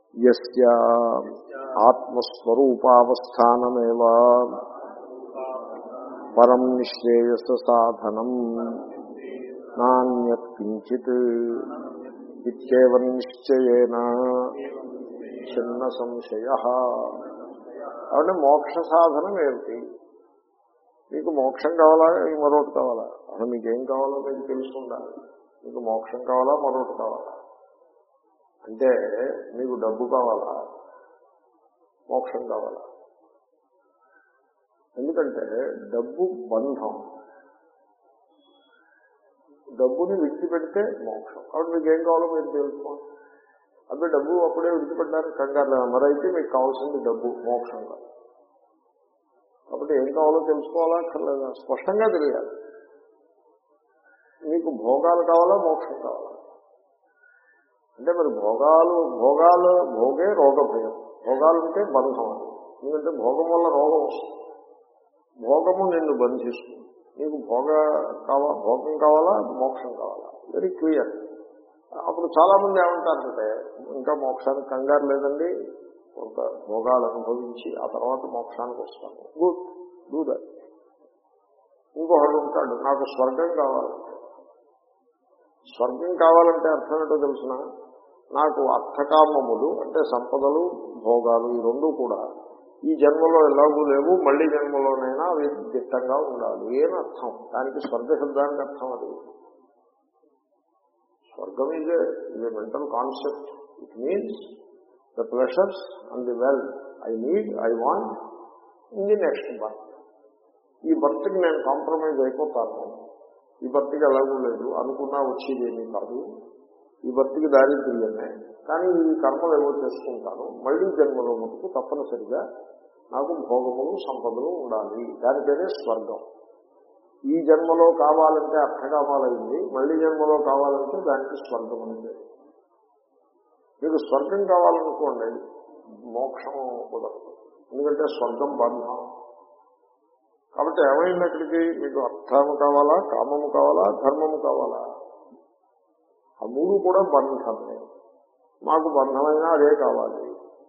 యస్య ఆత్మస్వరూపావస్థానమేవ పరం నిశ్రేయస సాధనం నాణ్యత్ కించిత్ ఇత్యేవ నిశ్చయేన చిన్న సంశయ కాబట్టి మోక్ష సాధనం ఏమిటి మీకు మోక్షం కావాలా మరొకటి కావాలా అసలు మీకేం కావాలో మీకు తెలుసుకుండాలి మీకు మోక్షం కావాలా మరొకటి కావాలా అంటే మీకు డబ్బు కావాలా మోక్షం కావాలా ఎందుకంటే డబ్బు బంధం డబ్బుని విడిచిపెడితే మోక్షం కాబట్టి మీకు ఏం కావాలో మీరు తెలుసుకోండి అదే డబ్బు అప్పుడే విడిచిపెట్టడానికి కంగారు లేదు మరైతే మీకు కావాల్సింది డబ్బు మోక్షం కాదు కాబట్టి ఏం కావాలో తెలుసుకోవాలా అక్కర్లేదా స్పష్టంగా తెలియాలి మీకు భోగాలు కావాలా మోక్షం కావాలా అంటే మరి భోగాలు భోగాలు భోగే రోగ భయం భోగాలు ఉంటే బంధం అది ఎందుకంటే భోగం వల్ల రోగం వస్తుంది భోగము నిన్ను బంధిస్తుంది నీకు భోగ కావా భోగం కావాలా మోక్షం కావాలా వెరీ క్లియర్ అప్పుడు చాలా మంది ఏమంటారంటే ఇంకా మోక్షానికి కంగారు లేదండి కొంత భోగాలు అనుభవించి ఆ తర్వాత మోక్షానికి వస్తాను గుడ్ డూ దట్ ఇంకొకడు ఉంటాడు నాకు స్వర్గం కావాలంటే స్వర్గం కావాలంటే అర్థం ఏంటో తెలిసిన నాకు అర్థకామములు అంటే సంపదలు భోగాలు ఈ రెండు కూడా ఈ జన్మలో ఎలాగూ లేవు మళ్ళీ జన్మలోనైనా అవి దిట్టంగా ఉండాలి ఏం అర్థం దానికి స్వర్గ శబ్దానికి అర్థం అది స్వర్గం ఇదే ఇది mental concept it means the pleasures and the well I need I want in the next birth ఈ బర్త్కి నేను కాంప్రమైజ్ అయిపోతాను ఈ బర్త్కి ఎలాగూ లేదు అనుకున్నా వచ్చేది ఏమీ కాదు ఈ బర్త్కి దారిద్ర్యమే కానీ ఈ కర్మలు ఏవో చేసుకుంటాను మళ్ళీ జన్మలో మటుకు తప్పనిసరిగా నాకు భోగములు సంపదలు ఉండాలి దాని పేరే స్వర్గం ఈ జన్మలో కావాలంటే అర్థకామాలైంది మళ్ళీ జన్మలో కావాలంటే దానికి స్వర్గం అని పేరు మీకు స్వర్గం కావాలనుకోండి మోక్షం కుదరదు ఎందుకంటే స్వర్గం బంధం కాబట్టి ఏమైంది అక్కడికి మీకు అర్థము కావాలా కామము కావాలా ధర్మము కావాలా ఆ మూడు కూడా బంధమే మాకు బంధమైనా అదే కావాలి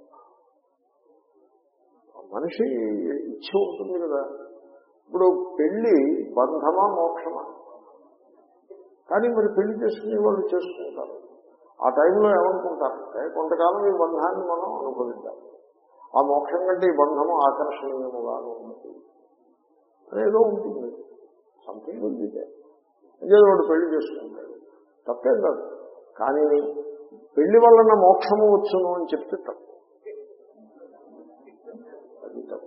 మనిషి ఇచ్చ ఉంటుంది కదా ఇప్పుడు పెళ్లి బంధమా మోక్షమా కానీ మరి పెళ్లి చేసుకునే వాళ్ళు చేసుకుంటారు ఆ టైంలో ఏమనుకుంటారంటే కొంతకాలం ఈ బంధాన్ని మనం అనుభవిద్దాం ఆ మోక్షం కంటే ఈ బంధము ఆకర్షణీయముగాను ఉంటుంది అనేదో ఉంటుంది సంథింగ్ ఉంది ఏదో వాడు పెళ్లి చేసుకుంటాడు తప్పేం కాదు కానీ పెళ్లి వలన మోక్షము వచ్చును అని చెప్తే తప్పు అది తప్పు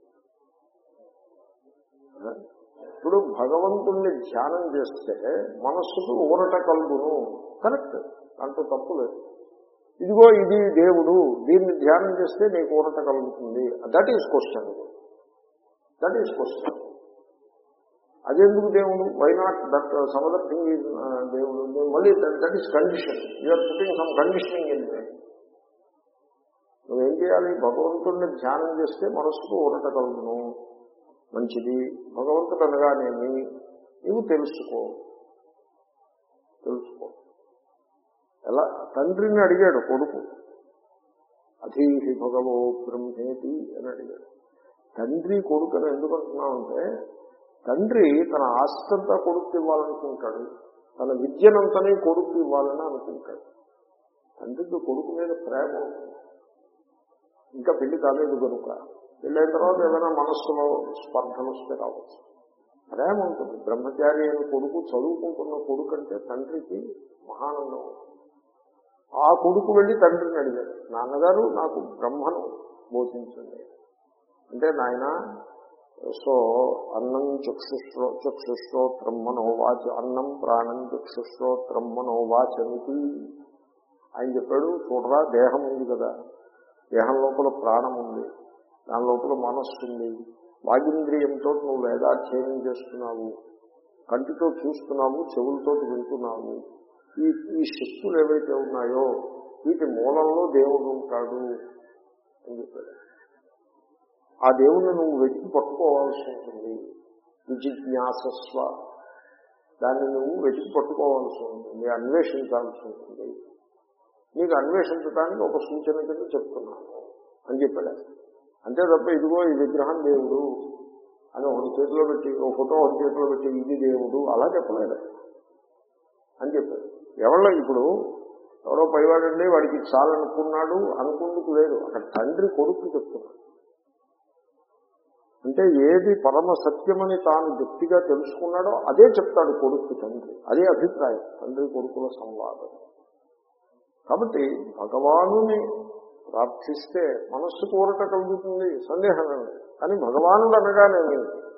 ఇప్పుడు భగవంతుణ్ణి ధ్యానం చేస్తే మనస్సుకు ఊరట కలుగును కరెక్ట్ అంటూ తప్పు లేదు ఇదిగో ఇది దేవుడు దీన్ని ధ్యానం చేస్తే నీకు ఊరట కలుగుతుంది that is question that is question అదెందుకు దేవుడు why not that some other thing is దేవుడు మళ్ళీ that is condition you are putting some conditioning in నువ్వేం చేయాలి భగవంతుడిని ధ్యానం చేస్తే మనసుకు ఊరట కలుగును మంచిది భగవంతుడు అనగానేమి నీవు తెలుసుకో తెలుసుకో ఎలా తండ్రిని అడిగాడు కొడుకు అధీహి భగవో బ్రహ్మేతి అని అడిగాడు తండ్రి కొడుకు అని ఎందుకు అంటున్నామంటే తండ్రి తన ఆస్తంతా కొడుకు ఇవ్వాలనుకుంటాడు తన విద్యనంతని కొడుకు ఇవ్వాలని అనుకుంటాడు తండ్రికి కొడుకు మీద ప్రేమ ఉంటుంది ఇంకా పెళ్లి కాలేదు కనుక పెళ్ళైన తర్వాత ఏదైనా మనస్సులో స్పర్ధలు వస్తే రావచ్చు ప్రేమ ఉంటుంది బ్రహ్మచారి అయిన కొడుకు చదువుకుంటున్న కొడుకు అంటే తండ్రికి మహానందం ఆ కొడుకు వెళ్ళి తండ్రిని అడిగాడు నాన్నగారు నాకు బ్రహ్మను బోధించండి అంటే నాయన సో అన్నం చక్షుశ్రో చక్షుశ్రోత్రం మనోవాచ అన్నం ప్రాణం చక్షుశ్రోత్రం మనోవాచమితి ఆయన చెప్పాడు చూడరా దేహం ఉంది కదా దేహం లోపల ప్రాణం ఉంది దాని లోపల మనస్సు ఉంది వాగింద్రియంతో నువ్వు వేదాధ్యయనం చేస్తున్నావు కంటితో చూస్తున్నావు చెవులతో వింటున్నావు ఈ ఈ శక్తులు ఏవైతే ఉన్నాయో వీటి మూలంలో దేవుడు ఉంటాడు అని చెప్పాడు ఆ దేవుణ్ణి నువ్వు వెతికి పట్టుకోవాల్సి ఉంటుంది విజిజ్ఞాసస్వ దాన్ని నువ్వు వెతికి పట్టుకోవాల్సి ఉంటుంది అన్వేషించాల్సి ఉంటుంది నీకు అన్వేషించడానికి ఒక సూచన కింద చెప్తున్నాను అని చెప్పాడు ఆయన. అంతే తప్ప ఇదిగో ఈ విగ్రహం దేవుడు అని ఒకటి చేతిలో పెట్టి ఒక ఫోటో ఒకటి చేతిలో పెట్టి ఇది దేవుడు అలా చెప్పలేదు ఆయన. అని చెప్పాడు ఎవరో ఇప్పుడు ఎవరో పైవాడండి వాడికి చాలనుకున్నాడు అనుకుందుకు లేదు అక్కడ తండ్రి కొడుకు చెప్తున్నాడు అంటే ఏది పరమ సత్యమని తాను గట్టిగా తెలుసుకున్నాడో అదే చెప్తాడు కొడుకు తండ్రి అదే అభిప్రాయం తండ్రి కొడుకుల సంవాదం కాబట్టి భగవానుని ప్రార్థిస్తే మనస్సు కోరట కలుగుతుంది సందేహమే లేదు. కానీ భగవానుడు అనగానేమి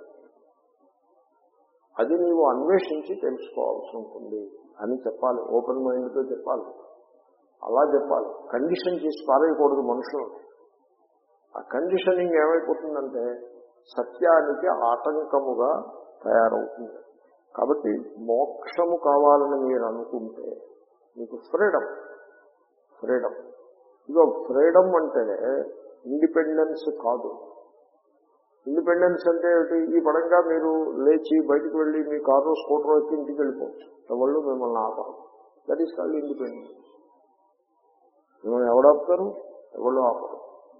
అది నీవు అన్వేషించి తెలుసుకోవాల్సి ఉంటుంది అని చెప్పాలి ఓపెన్ మైండ్తో చెప్పాలి అలా చెప్పాలి కండిషన్ చేసి పారేయకూడదు మనుషులు ఆ కండిషనింగ్ ఏమైపోతుందంటే సత్యానికి ఆటంకముగా తయారవుతుంది కాబట్టి మోక్షము కావాలని మీరు అనుకుంటే మీకు ఫ్రీడమ్ ఫ్రీడమ్ ఇదో ఫ్రీడమ్ అంటే ఇండిపెండెన్స్ కాదు ఇండిపెండెన్స్ అంటే ఏమిటి ఈ పడంగా మీరు లేచి బయటకు వెళ్ళి మీ కారు స్కూటర్ వచ్చి ఇంటికి వెళ్ళిపోవచ్చు ఎవళ్ళు మిమ్మల్ని ఆపరు దట్ ఈస్ కాల్డ్ ఇండిపెండెన్స్ మిమ్మల్ని ఎవడు ఆపుతారు ఎవళ్ళు ఆపరు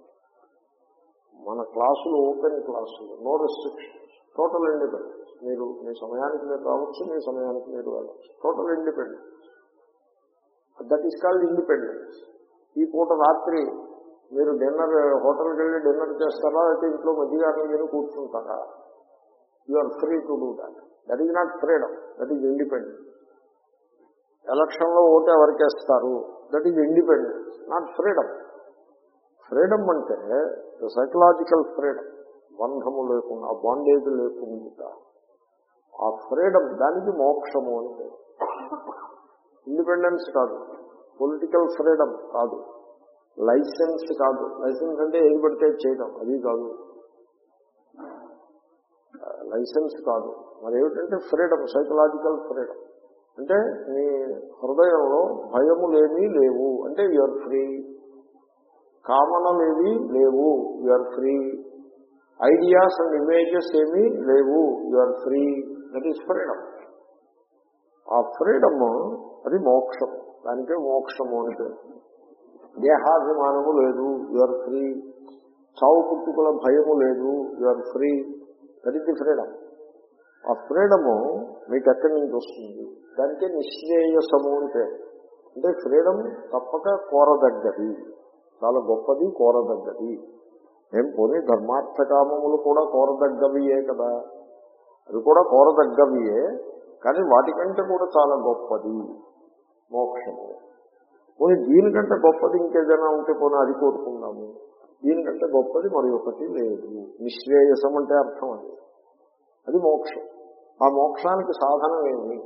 మన క్లాసులు ఓపెన్ క్లాసులు నో రెస్ట్రిక్షన్స్ టోటల్ ఇండిపెండెన్స్ మీరు మీ సమయానికి మీరు రావచ్చు మీ సమయానికి మీరు వెళ్ళవచ్చు total independence that is called independence ఈ పూట రాత్రి మీరు డిన్నర్ హోటల్కి వెళ్ళి డిన్నర్ చేస్తారా అయితే ఇంట్లో మధ్యగా మీరు కూర్చుంటారా you are free to do that that is not freedom that is independence ఎలక్షన్లో ఓటు ఎవరికేస్తారు that is independence not freedom freedom అంటే సైకలాజికల్ ఫ్రీడమ్ బంధము లేకుండా బాండేజ్ లేకుండా ఆ ఫ్రీడమ్ దానికి మోక్షము అంటే ఇండిపెండెన్స్ కాదు పొలిటికల్ ఫ్రీడమ్ కాదు లైసెన్స్ కాదు లైసెన్స్ అంటే ఏది పడితే అది చేయడం అది కాదు లైసెన్స్ కాదు మరి ఏమిటంటే ఫ్రీడమ్ సైకలాజికల్ ఫ్రీడమ్ అంటే మీ హృదయంలో భయములేమీ లేవు అంటే యూఆర్ ఫ్రీ కామనలేవి లేవు you are free ideas and images ఏమీ లేవు you are free that is freedom ఆ ఫ్రీడమ్ అది మోక్షం దానికే మోక్షము అని పేరు దేహాభిమానము లేదు యూఆర్ ఫ్రీ చావు పుట్టుకుల భయము లేదు you are free that is the freedom ఆ ఫ్రీడము మీకు ఎక్కడి నుంచి వస్తుంది దానికే నిశ్రేయసము అని పేరు అంటే ఫ్రీడమ్ తప్పక కోరదగ్గది చాలా గొప్పది కోరదగ్గది ఏం పోనీ ధర్మార్థ కామములు కూడా కోరదగ్గవియే కదా అవి కూడా కోరదగ్గవియే కానీ వాటికంటే కూడా చాలా గొప్పది మోక్షము పోనీ దీనికంటే గొప్పది ఇంకేదైనా ఉంటే పోనీ అది కోరుకుందాము దీనికంటే గొప్పది మరి ఒకటి లేదు నిశ్రేయసం అంటే అర్థం అది అది మోక్షం ఆ మోక్షానికి సాధనం ఏమి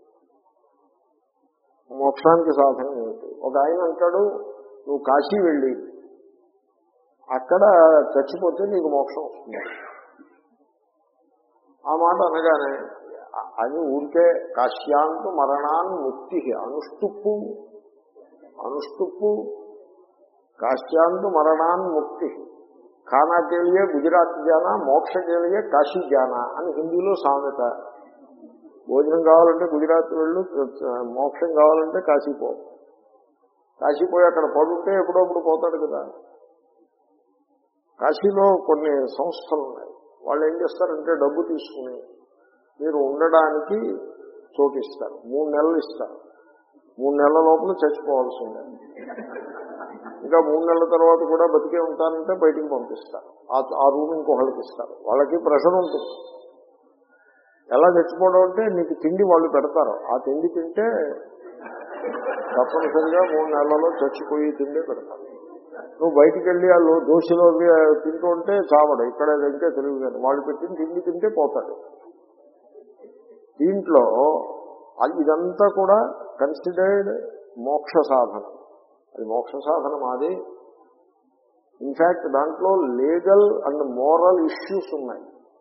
మోక్షానికి సాధనం ఏమిటి ఒక ఆయన అంటాడు నువ్వు కాశీ వెళ్ళి అక్కడ చచ్చిపోతే నీకు మోక్షం వస్తుంది ఆ మాట అనగానే అది ఊరికే కాశ్యాంతు మరణాన్ ముక్తి అనుష్టుప్పు అనుష్టుప్పు కాశ్యాంతు మరణాన్ ముక్తి ఖానా के लिए గుజరాత్ జానా మోక్ష के लिए కాశీ జానా అని హిందీలో సామెత భోజనం కావాలంటే గుజరాత్ వెళ్ళు మోక్షం కావాలంటే కాశీ పో కాశీ పోయి అక్కడ పడుంటే ఎప్పుడప్పుడు పోతాడు కదా కాశీలో కొన్ని సంస్థలు ఉన్నాయి వాళ్ళు ఏం చేస్తారంటే డబ్బు తీసుకుని మీరు ఉండడానికి చోటు ఇస్తారు మూడు నెలలు ఇస్తారు మూడు నెలల లోపల చచ్చిపోవాల్సిందే ఇంకా మూడు నెలల తర్వాత కూడా బతికే ఉంటారంటే బయటికి పంపిస్తారు ఆ- ఆ రూమ్ ఇంకొకళ్ళకి ఇస్తారు వాళ్ళకి ప్రెషర్ ఉంటుంది ఎలా చచ్చిపోవడం అంటే నీకు తిండి వాళ్ళు పెడతారు ఆ తిండి తింటే తప్పనిసరిగా మూడు నెలల్లో చచ్చిపోయి తిండే పెడతారు నువ్వు బయటికి వెళ్ళి వాళ్ళు దోశలో అవి తింటూ ఉంటే చావడు ఇక్కడ ఇంకా తెలియదు కానీ వాళ్ళు పెట్టిన తిండి తింటే పోతాడు దీంట్లో అది- ఇదంతా కూడా కన్సిడర్డ్ మోక్ష సాధనం అది మోక్ష సాధనం అది ఇన్ఫాక్ట్ దాంట్లో లీగల్ అండ్ మోరల్ ఇష్యూస్ ఉన్నాయి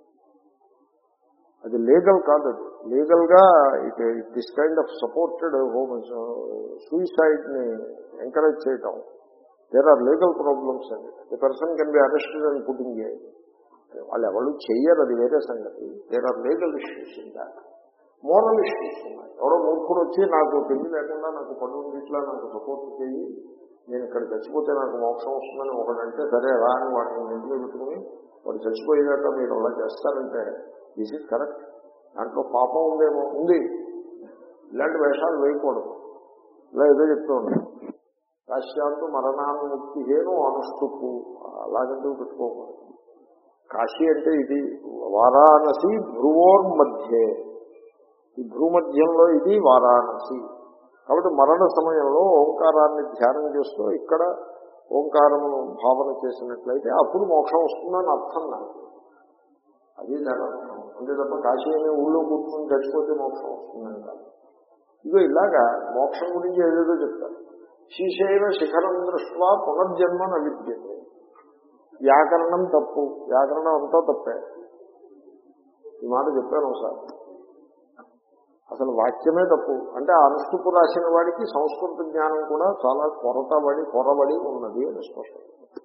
అది లీగల్ కాదు అది లీగల్ గా it this kind of supported home suicide ని ఎంకరేజ్ చేయటం దేర్ ఆర్ లీగల్ ప్రాబ్లమ్స్ అండి the person can be arrested and putting వాళ్ళు ఎవరు చెయ్యరు అది వేరే సంగతి there are legal issues in that moral issues ఉన్నాయి ఎవడో మూర్ఖుడు వచ్చి నాకు పెళ్లి లేకుండా నాకు పనులు ఇట్లా నాకు సపోర్ట్ చేయి నేను ఇక్కడ చచ్చిపోతే నాకు మోక్షం వస్తుందని ఒకడంటే సరే రా అని వాటిని ఇంటిలో పెట్టుకుని వాడు చచ్చిపోయేదాకా మీరు అలా చేస్తారంటే దిస్ ఇస్ కరెక్ట్ దాంట్లో పాపం ఉందేమో ఉంది ఇలాంటి వేషాలు వేయకూడదు ఇలా ఏదో చెప్తూ ఉంటాను కాశ్యాంతు మరణాన్ముక్తి హేను అనుష్టుపు అలాగంటూ పెట్టుకోకూడదు కాశీ అంటే ఇది వారాణసి భ్రువోర్మధ్యే ఈ భ్రూమధ్యంలో ఇది వారాణసి కాబట్టి మరణ సమయంలో ఓంకారాన్ని ధ్యానం చేస్తూ ఇక్కడ ఓంకారమును భావన చేసినట్లయితే అప్పుడు మోక్షం వస్తుందని అర్థం నాకు అది దాని అర్థం అంతే తప్ప కాశీ అనే ఊళ్ళో కూర్చొని చచ్చిపోతే మోక్షం వస్తుందని కాదు ఇదో ఇలాగా మోక్షం గురించి ఏదేదో చెప్తారు శ్రీశైల శిఖరం దృష్ట్యా పునర్జన్మ నవిద్యతే వ్యాకరణం తప్పు వ్యాకరణం అంతా తప్పే ఈ మాట చెప్పాను ఒకసారి అసలు వాక్యమే తప్పు అంటే ఆ అనుష్టుపు రాసిన వాడికి సంస్కృత జ్ఞానం కూడా చాలా కొరతబడి కొరబడి ఉన్నది అని స్పష్టం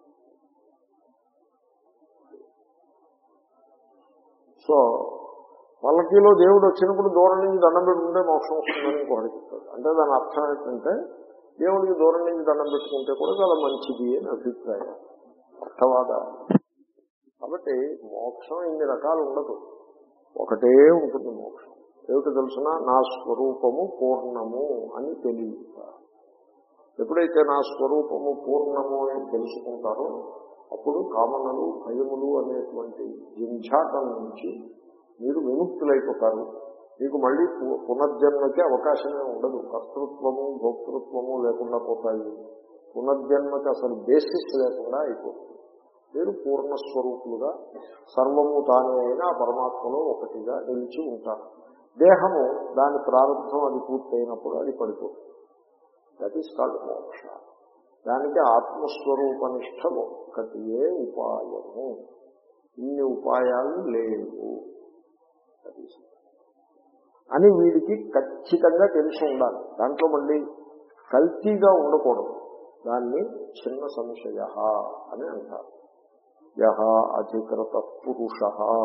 సో పల్లకీలో దేవుడు వచ్చినప్పుడు దూరం నుంచి దండం పెట్టుకుంటే మోక్షం వస్తుందని ఇంకొకటి చెప్తాడు అంటే దాని అర్థం ఏంటంటే దేవుడికి దూరం నుంచి దండం పెట్టుకుంటే కూడా చాలా మంచిది అని అభిప్రాయం అర్థవాద కాబట్టి మోక్షం ఇన్ని రకాలు ఉండదు ఒకటే ఉంటుంది మోక్షం ఏమిటో తెలుసిన నా స్వరూపము పూర్ణము అని తెలియట ఎప్పుడైతే నా స్వరూపము పూర్ణము అని తెలుసుకుంటారో అప్పుడు కామనలు భయములు అనేటువంటి జింఝాటం నుంచి మీరు విముక్తులైపోతారు మీకు మళ్ళీ పు- పునర్జన్మకి అవకాశమే ఉండదు కర్తృత్వము భోక్తృత్వము లేకుండా పోతాయి పునర్జన్మకి అసలు బేసిస్ లేకుండా అయిపోతుంది మీరు పూర్ణస్వరూపులుగా సర్వము తానే అయినా ఆ పరమాత్మలో ఒకటిగా నిలిచి ఉంటారు దేహము దాని ప్రారంభం అది పూర్తయినప్పుడు అది పడిపోతుంది దట్ ఈస్ కాల్డ్ మోక్ష దానికి ఆత్మస్వరూపనిష్ట ఒక్కటియే ఉపాయము ఇన్ని ఉపాయాలు లేవు That is it. అని వీడికి ఖచ్చితంగా తెలిసి ఉండాలి దాంట్లో మళ్ళీ కల్తీగా ఉండకూడదు దాన్ని చిన్న సంశయ అని అంటారు యహ అధికృత పురుష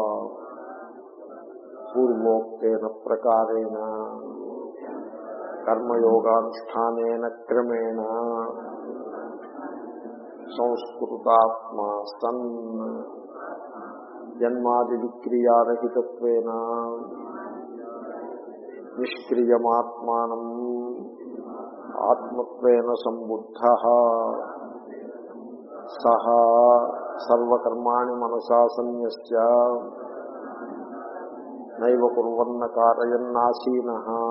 పూర్వోక్తేన ప్రకారేణ కర్మయోగానుష్ఠానేన క్రమేణ సంస్కృతాత్మా సన్ జన్మాది విక్రియారహితత్వేన నిష్క్రియమాత్మానం ఆత్మత్వేన సంబుద్ధ సహ సర్వకర్మాణి మనసా సన్యస్య నైవ కుర్వన్న కారయన్నాసీన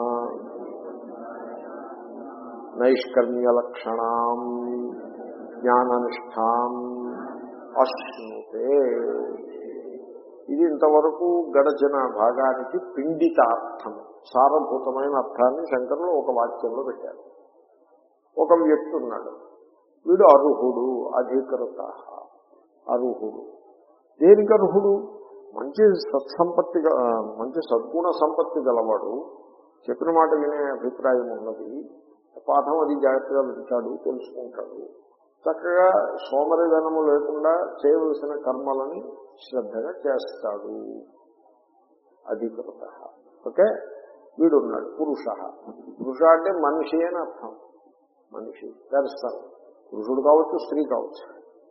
నైష్కర్మ్యలక్షణాం జ్ఞాననిష్టాం అశ్నుతే ఇది ఇంతవరకు గడచిన భాగానికి పిండితార్థం సారభూతమైన అర్థాన్ని శంకరులు ఒక వాక్యంలో పెట్టారు ఒక వ్యక్తి ఉన్నాడు వీడు అర్హుడు అధికృత అర్హుడు దేనికి అర్హుడు మంచి సత్సంపత్తి గ- ఆ, మంచి సద్గుణ సంపత్తి గలవాడు చెప్పిన మాట వినే అభిప్రాయం ఉన్నది పాఠం అది జాగ్రత్తగా వింటాడు తెలుసుకుంటాడు చక్కగా సోమరిధనము లేకుండా చేయవలసిన కర్మలని శ్రద్ధగా చేస్తాడు అధికృత ఓకే వీడు ఉన్నాడు పురుష పురుష అంటే మనిషి అని అర్థం మనిషి దర్శనం పురుషుడు కావచ్చు స్త్రీ కావచ్చు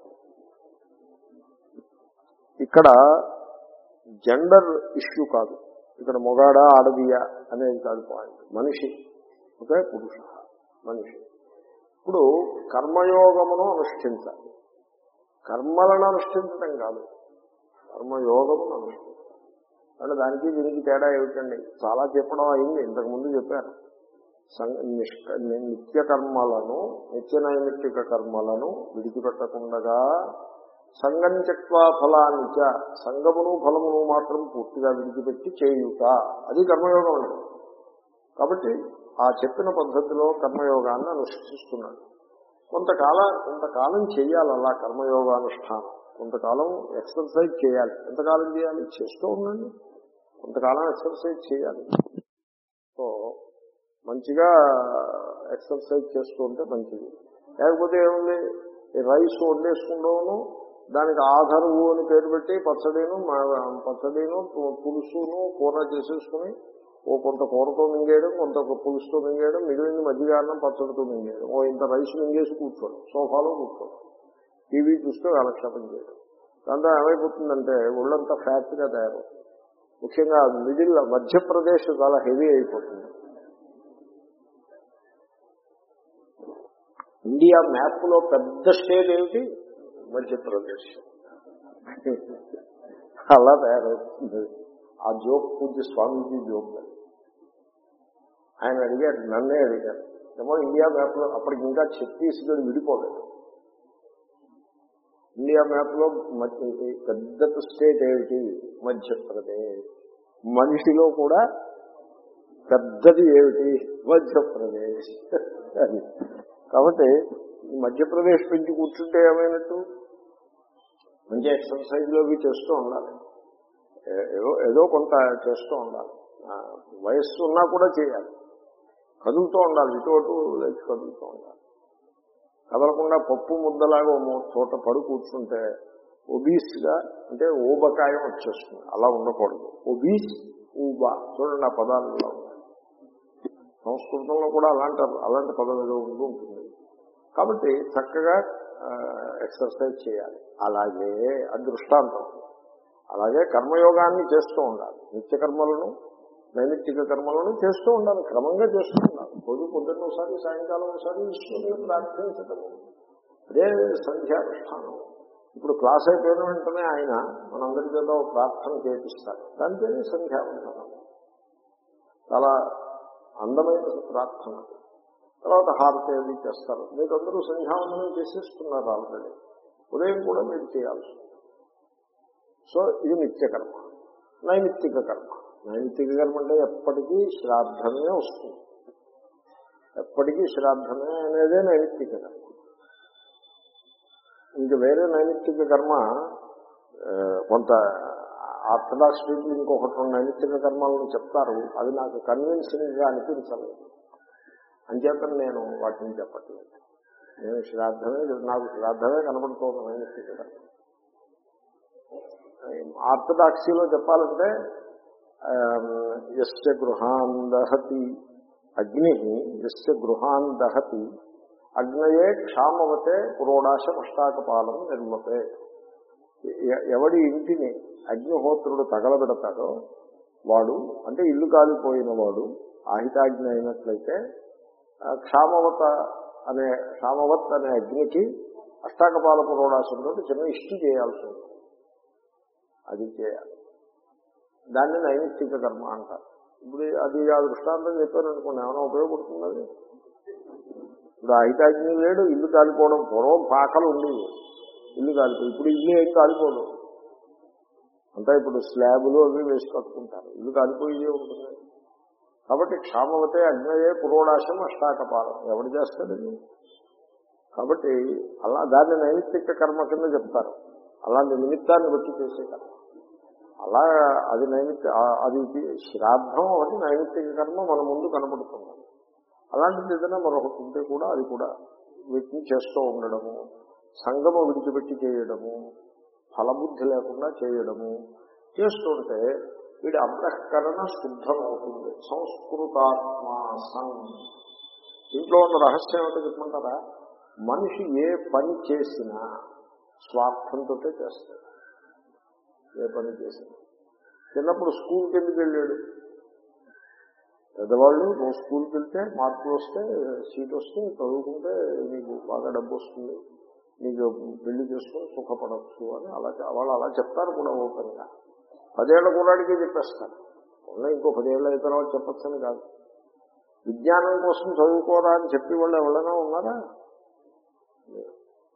ఇక్కడ జెండర్ ఇష్యూ కాదు ఇక్కడ మొగాడా ఆడదియా అనేది కాదు పాయింట్ మనిషి ఓకే పురుష మనిషి ఇప్పుడు కర్మయోగమును అనుష్ఠించాలి కర్మలను అనుష్ఠించడం కాదు కర్మయోగమును అనుష్ఠించాలి అంటే దానికి దీనికి తేడా ఏమిటండి చాలా చెప్పడం అయింది ఇంతకుముందు చెప్పాను సం- నిష్క- నిత్య కర్మలను నిత్య నైమిత్తిక కర్మలను విడిచిపెట్టకుండా సంగం చెక్వా ఫలాన్ని చ సంగమును ఫలమును మాత్రం పూర్తిగా విడిచిపెట్టి చేయుట అది కర్మయోగం అండి కాబట్టి ఆ చెప్పిన పద్ధతిలో కర్మయోగాన్ని అనుష్ఠిస్తున్నాడు కొంతకాలం కొంతకాలం చేయాలి అలా కర్మయోగానుష్ఠానం కొంతకాలం ఎక్సర్సైజ్ చేయాలి ఎంతకాలం చేయాలి చేస్తూ ఉండండి కొంతకాలం ఎక్సర్సైజ్ చేయాలి సో మంచిగా ఎక్సర్సైజ్ చేస్తూ ఉంటే మంచిది లేకపోతే ఏముంది ఈ రైస్ వండేసుకుంటాను దానికి ఆధారువు అని పేరు పెట్టి పచ్చడిను మా- పచ్చడిను పు- పులుసును కూర చేసేసుకుని ఓ కొంత కూరతో మింగేయడం కొంత పులుసుతో మింగేయడం మిగిలింది మధ్యగానం పచ్చడితో మింగేయడం ఓ ఇంత రైస్ మింగేసి కూర్చోడం సోఫాలో కూర్చోడం టీవీ చూస్తూ కాలక్షేపం చేయడం దాంతో ఏమైపోతుందంటే ఒళ్ళంతా ఫ్యాట్గా తయారవుతుంది ముఖ్యంగా మిడిల్ మధ్యప్రదేశ్ చాలా హెవీ అయిపోతుంది ఇండియా మ్యాప్ లో పెద్ద స్టేట్ ఏమిటి మధ్యప్రదేశ్ అలా తయారవుతుంది ఆ జోక్ పూజ స్వామీజీ జోక్ అది. ఆయన అడిగారు నన్నే అడిగారు ఏమో ఇండియా మ్యాప్ లో అప్పటికి ఇంకా ఛత్తీస్గఢ్ విడిపోలేదు ఇండియా మ్యాప్ లో మధ్య పెద్ద స్టేట్ ఏమిటి మధ్యప్రదేశ్ మనిషిలో కూడా పెద్దది ఏమిటి మధ్యప్రదేశ్ అది కాబట్టి ఈ మధ్యప్రదేశ్ పెంచి కూర్చుంటే ఏమైనట్టు మంచి ఎక్సర్సైజ్లు అవి చేస్తూ ఉండాలి ఏ- ఏదో ఏదో కొంత చేస్తూ ఉండాలి ఆ, వయస్సు ఉన్నా కూడా చేయాలి కదులుతూ ఉండాలి ఇటు అటు లేచి కదులుతూ ఉండాలి కదలకుండా పప్పు ముద్దలాగా ఓ మూ- చోట పడు కూర్చుంటే ఒబీస్ గా అంటే ఊబకాయం వచ్చేస్తుంది అలా ఉండకూడదు ఒబీస్ ఊబా చూడండి ఆ పదాలు ఇలా ఉన్నాయి సంస్కృతంలో కూడా అలాంటి అలాంటి పదం ఏదో ఉంటూ ఉంటుంది కాబట్టి చక్కగా ఎక్సర్సైజ్ చేయాలి అలాగే అది దృష్టాంతం అలాగే కర్మయోగాన్ని చేస్తూ ఉండాలి నిత్య కర్మలను నైమిత్తిక కర్మలను చేస్తూ ఉండాలి క్రమంగా చేస్తూ ఉండాలి రోజు పొద్దున్న ఒకసారి సాయంకాలం ఒకసారి ఈశ్వరుని ప్రార్థించటము అదే సంధ్యానుష్ఠానం ఇప్పుడు క్లాస్ అయిపోయిన వెంటనే ఆయన మనందరి చేత ఒక ప్రార్థన చేపిస్తారు దానిపైన సంధ్యావందనం చాలా అందమైన ప్రార్థన తర్వాత హారతి అది చేస్తారు మీరు అందరూ సంధ్యావందనం చేసేస్తున్నారు ఆల్రెడీ ఉదయం కూడా మీరు చేయాల్సి ఉంది సో ఇది నిత్యకర్మ నైమిత్తిక కర్మ నైమిత్తిక కర్మ అంటే ఎప్పటికీ శ్రాద్ధమే వస్తుంది ఎప్పటికీ శ్రాద్ధమే అనేదే నైమిత్తిక కర్మ ఇంక వేరే నైమిత్తిక కర్మ ఆ, కొంత ఆర్థడాక్స్ పీపుల్ ఇంకొకటి రెండు నైమిత్తిక కర్మలను చెప్తారు అవి నాకు కన్విన్సింగ్ గా అనిపించలేదు అంచేతను నేను వాటిని చెప్పట్లేదు నేను శ్రాద్ధమే నాకు శ్రాద్ధమే కనబడుతోంది నైమిత్తిక కర్మ ఆర్థడాక్సీలో చెప్పాలంటే ఎస్య గృహాన్ దహతి అగ్ని ఎస్య గృహాన్ దహతి అగ్నయే క్షామవతే పురోడాశ పష్టాకపాలం నిర్మతే ఎ- ఎవడి ఇంటిని అగ్నిహోత్రుడు తగలబెడతాడో వాడు అంటే ఇల్లు కాలిపోయిన వాడు ఆహితాగ్ని అయినట్లయితే ఆ, క్షామవత అనే క్షామవత్ అనే అగ్నికి అష్టాకపాల పురోడాశంతో చిన్న ఇష్టి చేయాల్సి ఉంటుంది అది చేయాలి దాన్ని నైమిత్తిక కర్మ అంటారు ఇప్పుడు అది ఆ దృష్టాంతం చెప్పాను అనుకోండి ఏమైనా ఉపయోగపడుతుంది అది ఇప్పుడు అహితాగ్ని లేడు ఇల్లు కాలిపోవడం పూర్వం పాకలు ఉండేవి ఇల్లు కాలిపోయి ఇప్పుడు ఇల్లు ఏం కాలిపోదు అంతా ఇప్పుడు స్లాబులు అవి వేసి కట్టుకుంటారు ఇల్లు కాలిపోయి ఉంటుంది కాబట్టి క్షామవతే అగ్నయే పురోడాశం అష్టాకపాలం ఎవడు చేస్తాడు ఇది? కాబట్టి అలా దాన్ని నైమిత్తిక కర్మ కింద చెప్తారు అలాంటి నిమిత్తాన్ని బట్టి చేసే కర్మ అలా అది నైమిత్తి ఆ- అది శ్రాద్ధం ఒకటి నైమిత్తిక కర్మ మన ముందు కనబడుతుంది అలాంటిది ఏదైనా మరొకటి ఉంటే కూడా అది కూడా వీటిని చేస్తూ ఉండడము సంగము విడిచిపెట్టి చేయడము ఫలబుద్ధి లేకుండా చేయడము చేస్తుంటే వీడి అంతఃకరణ శుద్ధమవుతుంది సంస్కృతాత్మా సం ఇంట్లో ఉన్న రహస్యం ఏమిటో చెప్పమంటారా మనిషి ఏ పని చేసినా స్వార్థంతో చేస్తాడు ఏ పని చేసినా చిన్నప్పుడు స్కూల్కి ఎందుకు వెళ్ళాడు పెద్దవాళ్ళు నువ్వు స్కూల్కి వెళ్తే మార్కులు వస్తే సీట్ వస్తే చదువుకుంటే నీకు బాగా డబ్బు వస్తుంది నీకు పెళ్లి చేసుకుని సుఖపడవచ్చు అని అలా వాళ్ళు అలా చెప్తారు కూడా ఓపెన్గా పదేళ్ల కూడాడికే చెప్పేస్తారు ఉన్న ఇంకో పదేళ్ళ అయిన తర్వాత చెప్పచ్చని కాదు విజ్ఞానం కోసం చదువుకోరా అని చెప్పి వాళ్ళు ఎవరైనా ఉన్నారా లేరు.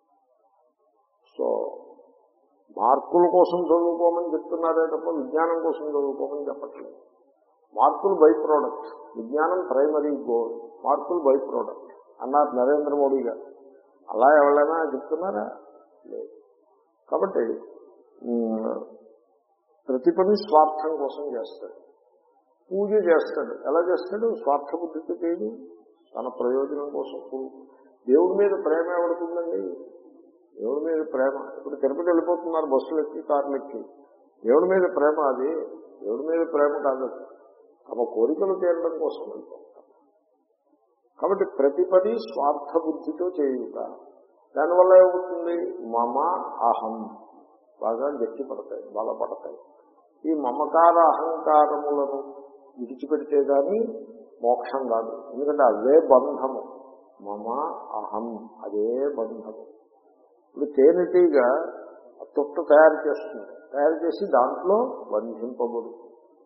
సో మార్కుల కోసం చదువుకోమని చెప్తున్నారే తప్ప విజ్ఞానం కోసం చదువుకోమని చెప్పట్లేదు మార్కులు బై ప్రోడక్ట్ విజ్ఞానం ప్రైమరీ గోల్ మార్కులు బై ప్రోడక్ట్ అన్నారు నరేంద్ర మోడీ గారు అలా ఎవరైనా చెప్తున్నారా లేదు కాబట్టి ఉమ్, ప్రతి పని స్వార్థం కోసం చేస్తాడు పూజ చేస్తాడు ఎలా చేస్తాడు స్వార్థ బుద్ధితో చేయడు తన ప్రయోజనం కోసం పూ- దేవుడి మీద ప్రేమ ఎవడుతుందండి దేవుడి మీద ప్రేమ ఇప్పుడు తిరుపతి వెళ్ళిపోతున్నారు బస్సులు ఎక్కి కార్లు ఎక్కి దేవుడి మీద ప్రేమ అది దేవుడి మీద ప్రేమ కాదు అది. తమ కోరికలు తీరడం కోసం వెళ్తూ ఉంటారు కాబట్టి ప్రతి పని స్వార్థ బుద్ధితో చేయుట దానివల్ల ఏమవుతుంది మమ అహం బాగా గట్టి పడతాయి బలపడతాయి ఈ మమకార అహంకారములను విడిచిపెడితే గాని మోక్షం రాదు ఎందుకంటే అవే బంధము మమ అహం అదే బంధము ఇప్పుడు తేనెటీగా తొట్టు తయారు చేస్తుంది తయారు చేసి దాంట్లో బంధింపబడుతుంది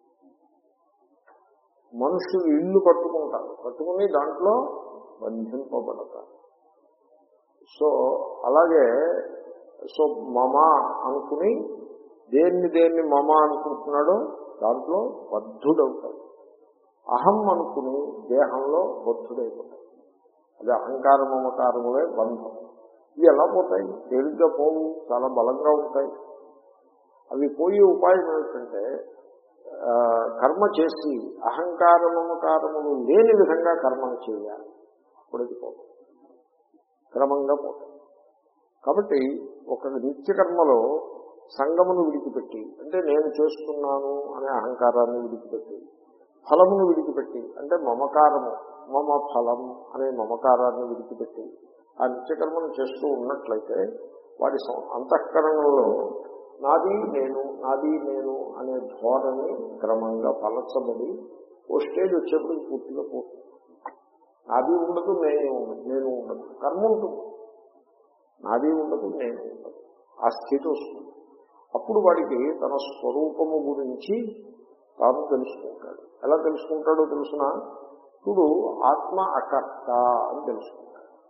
మనుషులు ఇల్లు కట్టుకుంటారు కట్టుకుని దాంట్లో బంధింపబడతారు సో అలాగే సో మమ అనుకుని దేన్ని దేన్ని మమ అనుకుంటున్నాడో దాంట్లో బద్ధుడవుతాడు అహం అనుకుని దేహంలో బద్ధుడైపోతాడు అది అహంకార మమకారములే బంధం ఇవి ఎలా పోతాయి తేలిగ్గా పోవు చాలా బలంగా ఉంటాయి అవి పోయే ఉపాయం ఏమిటంటే ఆ, కర్మ చేసి అహంకార మమకారములు లేని విధంగా కర్మను చేయాలి అప్పుడు అది పోతుంది క్రమంగా పోతుంది కాబట్టి ఒక నిత్య కర్మలో సంగమును విడిచిపెట్టి అంటే నేను చేస్తున్నాను అనే అహంకారాన్ని విడిచిపెట్టి ఫలమును విడిచిపెట్టి అంటే మమకారము మమ ఫలం అనే మమకారాన్ని విడిచిపెట్టి ఆ నిత్యకర్మను చేస్తూ ఉన్నట్లయితే వాడి సం- అంతఃకరణలో నాది నేను నాది నేను అనే ధోరణి క్రమంగా పలచబడి ఓ స్టేజ్ వచ్చేప్పటికి పూర్తిగా పోతుంది నాది ఉండదు నేనే ఉండదు నేను ఉండదు కర్మ ఉంటుంది నాది ఉండదు నేను ఉండదు ఆ స్థితి వస్తుంది అప్పుడు వాడికి తన స్వరూపము గురించి తాను తెలుసుకుంటాడు ఎలా తెలుసుకుంటాడో తెలుసిన ఇప్పుడు ఆత్మ అకర్త అని తెలుసుకుంటాడు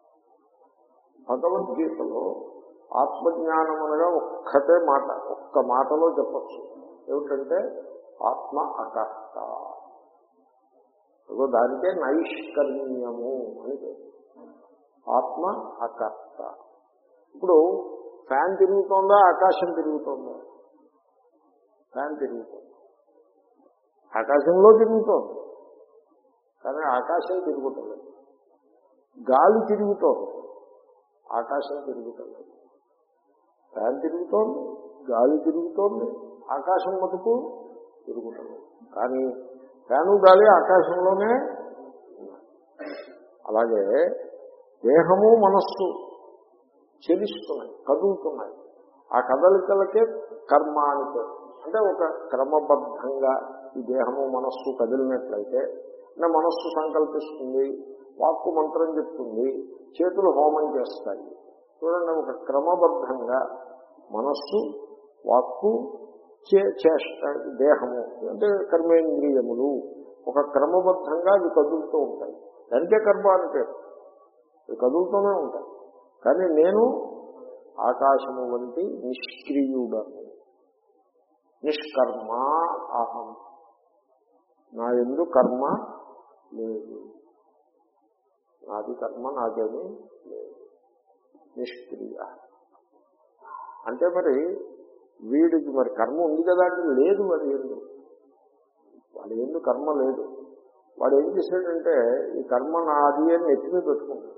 భగవద్గీతలో ఆత్మజ్ఞానం అనగా ఒక్కటే మాట ఒక్క మాటలో చెప్పచ్చు ఏమిటంటే ఆత్మ అకర్త ఇదిగో దానికే నైష్కర్మ్యము అని పేరు ఆత్మ అకర్త ఇప్పుడు ఫ్యాన్ తిరుగుతోందా ఆకాశం తిరుగుతోందా ఫ్యాన్ తిరుగుతోంది ఆకాశంలో తిరుగుతోంది కానీ ఆకాశం తిరుగుతలేదు గాలి తిరుగుతోంది ఆకాశం తిరుగుతలేదు ఫ్యాన్ తిరుగుతోంది గాలి తిరుగుతోంది ఆకాశం మటుకు తిరుగుతలేదు కానీ ఫ్యాను గాలి ఆకాశంలోనే ఉన్నాయి. అలాగే దేహము మనస్సు చెలిస్తున్నాయి కదులుతున్నాయి ఆ కదలికలకే కర్మ అని పేరు అంటే ఒక క్రమబద్ధంగా ఈ దేహము మనస్సు కదిలినట్లయితే అంటే మనస్సు సంకల్పిస్తుంది వాక్కు మంత్రం చెప్తుంది చేతులు హోమం చేస్తాయి చూడండి ఒక క్రమబద్ధంగా మనస్సు వాక్కు చే- చేష్ట దేహము అంటే కర్మేంద్రియములు ఒక క్రమబద్ధంగా అవి కదులుతూ ఉంటాయి దానికే కర్మ అని పేరు అవి కదులుతూనే ఉంటాయి కానీ నేను ఆకాశము వంటి నిష్క్రియుడను నిష్కర్మ అహం నా ఎందు కర్మ లేదు నాది కర్మ నాకేమీ లేదు నిష్క్రియ అంటే మరి వీడికి మరి కర్మ ఉంది కదా అంటే లేదు వాడి ఎందు వాడి ఎందు కర్మ లేదు వాడు ఏం చేశాడంటే ఈ కర్మ నాది అని ఎత్తి మీద పెట్టుకుంటాడు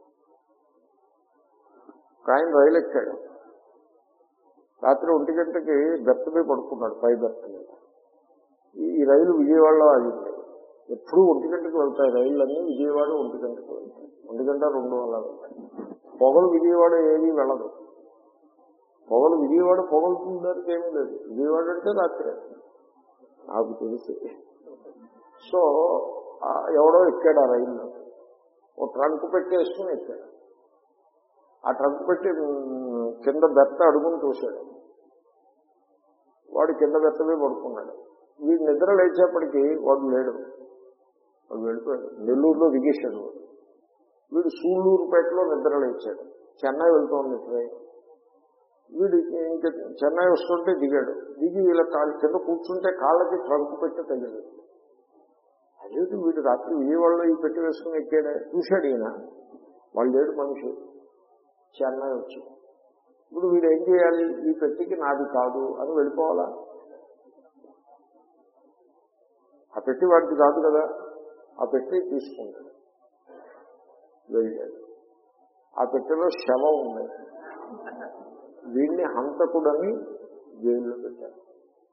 ఒక ఆయన రైలు ఎక్కాడు రాత్రి ఒంటి గంటకి బెర్త్ మీద పడుకున్నాడు పై బెర్త్ మీద ఈ- ఈ రైలు విజయవాడలో ఆగింది ఎప్పుడూ ఒంటి గంటకి వెళ్తాయి రైళ్ళన్నీ విజయవాడ ఒంటి గంటకి వెళ్తాయి ఒంటి గంట రెండు అలా వెళ్తాయి పొగలు విజయవాడ ఏది వెళ్ళదు పొగలు విజయవాడ పొగలుతుందానికి ఏమీ లేదు విజయవాడ అంటే రాత్రి నాకు తెలిసి సో ఆ ఎవడో ఎక్కాడు ఆ రైల్లో ఓ ట్రంక్ పెట్టేసుకుని ఎక్కాడు ఆ ట్రంక్ పెట్టి ఉమ్, కింద బెత్త అడుగుని చూశాడు వాడు కింద బెత్తమే పడుకున్నాడు వీడు నిద్ర లేచేపటికి వాడు లేడు వాడు వెళ్ళిపోయాడు నెల్లూరులో దిగేశాడు వాడు వీడు సూళ్ళూరుపేటలో నిద్ర లేచాడు చెన్నై వెళ్తోంది ట్రైన్ వీడు ఇంక చెన్నై వస్తుంటే దిగాడు దిగి వీళ్ళ కాళ్ళ కింద కూర్చుంటే కాళ్ళకి ట్రంక్ పెట్టి తగిలేదు అదేంటి వీడు రాత్రి విజయవాడలో ఈ పెట్టి వేసుకుని ఎక్కాడే చూశాడు ఈయన వాళ్ళు లేడు మనిషి చెన్నై వచ్చి ఇప్పుడు వీడు ఏం చేయాలి ఈ పెట్టికి నాది కాదు అని వెళ్ళిపోవాలా ఆ పెట్టి వాడికి కాదు కదా ఆ పెట్టి తీసుకుంటాడు వెళ్ళాడు ఆ పెట్టెలో శవం ఉంది వీడిని హంతకుడని జైల్లో పెట్టారు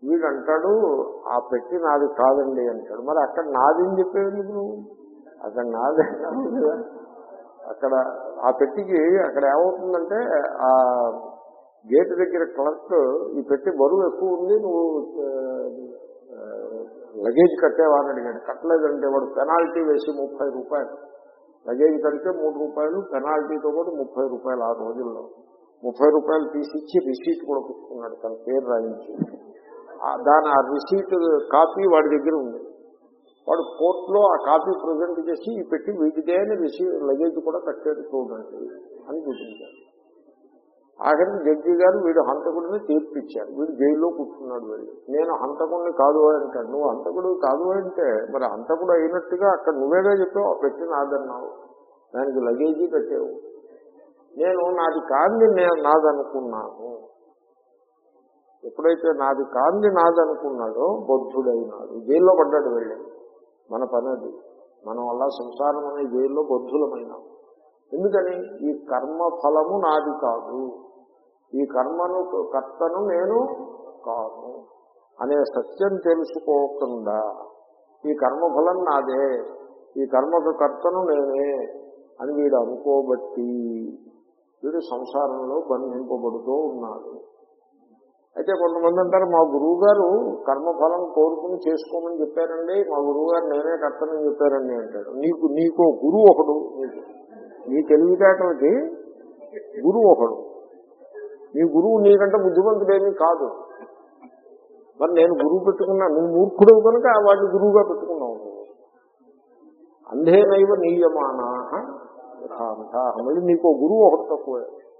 వీడు అంటాడు ఆ పెట్టి నాది కాదండి అంటాడు మరి అక్కడ నాది అని చెప్పేది నువ్వు అక్కడ నాది అన్నావు కదా. అక్కడ ఆ పెట్టికి అక్కడ ఏమవుతుందంటే ఆ గేట్ దగ్గర క్లర్క్ ఈ పెట్టి బరువు ఎక్కువ ఉంది నువ్వు ఆ, లగేజ్ కట్టేవా అని అడిగాడు కట్టలేదంటే వాడు పెనాల్టీ వేసి ముప్పై రూపాయలు లగేజ్ కడితే మూడు రూపాయలు పెనాల్టీతో కూడా ముప్పై రూపాయలు ఆ రోజుల్లో ముప్పై రూపాయలు తీసిచ్చి రిసీట్ కూడా పుచ్చుకున్నాడు తన పేరు రాయించి ఆ దాని ఆ రిసీట్ కాపీ వాడి దగ్గర ఉంది వాడు కోర్టులో ఆ కాపీ ప్రజెంట్ చేసి ఈ పెట్టి వీటిదే అని రిసీ లగేజ్ కూడా కట్టాడు చూడండి అని చూపించారు ఆఖరికి జడ్జి గారు వీడు హంతకుడిని తీర్పిచ్చారు వీడు జైల్లో కూర్చున్నాడు వెళ్ళి నేను హంతకుడిని కాదు అంటాడు నువ్వు హంతకుడు కాదు అంటే మరి హంతకుడు అయినట్టుగా అక్కడ నువ్వేగా చెప్పావు ఆ పెట్టి నాదన్నావు దానికి లగేజీ కట్టావు నేను నాది కాంది నేను నాదనుకున్నాను ఎప్పుడైతే నాది కాంది నాదనుకున్నాడో బొద్ధుడైనాడు జైల్లో పడ్డాడు వెళ్ళి మన పని అది మనం అలా సంసారం అనే జైల్లో బొద్ధులమైనాం ఎందుకని ఈ కర్మ ఫలము నాది కాదు ఈ కర్మను కర్తను నేను కాను అనే సత్యం తెలుసుకోకుండా ఈ కర్మఫలం నాదే ఈ కర్మకు కర్తను నేనే అని వీడు అనుకోబట్టి వీడు సంసారంలో బంధింపబడుతూ ఉన్నాడు అయితే కొంతమంది అంటారు మా గురువు గారు కర్మఫలం కోరుకుని చేసుకోమని చెప్పారండి మా గురువు గారు నేనే కర్తనని చెప్పారండి అంటాడు నీకు నీకు గురువు ఒకడు నీకు నీ తెలివితేటలకి గురువు ఒకడు నీ గురువు నీకంటే బుద్ధిమంతుడేమీ కాదు మరి నేను గురువు పెట్టుకున్నా నువ్వు మూర్ఖుడు కనుక వాడిని గురువుగా పెట్టుకున్నావు నువ్వు అంధేనైవ నీయమానా యథాంత మళ్ళీ నీకు గురువు ఒకటి తక్కువే